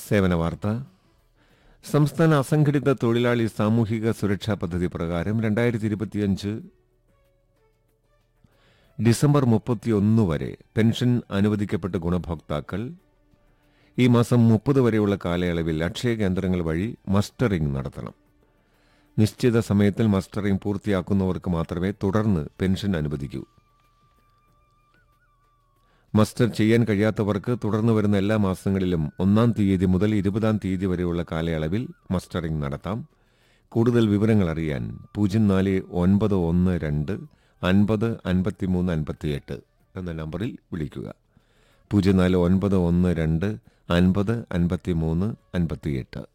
സേവന വാർത്ത സംസ്ഥാന അസംഘടിത തൊഴിലാളി സാമൂഹിക സുരക്ഷാ പദ്ധതി പ്രകാരം രണ്ടായിരത്തി ഇരുപത്തിയഞ്ച് ഡിസംബർ മുപ്പത്തിയൊന്ന് വരെ പെൻഷൻ അനുവദിക്കപ്പെട്ട ഗുണഭോക്താക്കൾ ഈ മാസം മുപ്പത് വരെയുള്ള കാലയളവിൽ അക്ഷയ കേന്ദ്രങ്ങൾ വഴി മസ്റ്ററിംഗ് നടത്തണം നിശ്ചിത സമയത്തിൽ മസ്റ്ററിംഗ് പൂർത്തിയാക്കുന്നവർക്ക് മാത്രമേ തുടർന്ന് പെൻഷൻ അനുവദിക്കൂ മസ്റ്റർ ചെയ്യാൻ കഴിയാത്തവർക്ക് തുടർന്ന് വരുന്ന എല്ലാ മാസങ്ങളിലും ഒന്നാം തീയതി മുതൽ ഇരുപതാം തീയതി വരെയുള്ള കാലയളവിൽ മസ്റ്ററിംഗ് നടത്താം കൂടുതൽ വിവരങ്ങൾ അറിയാൻ പൂജ്യം നാല് ഒൻപത് ഒന്ന് രണ്ട് അൻപത് അൻപത്തിമൂന്ന് അൻപത്തിയെട്ട് എന്ന നമ്പറിൽ വിളിക്കുക പൂജ്യം നാല് ഒൻപത് ഒന്ന് രണ്ട് അൻപത് അൻപത്തിമൂന്ന് അൻപത്തിയെട്ട്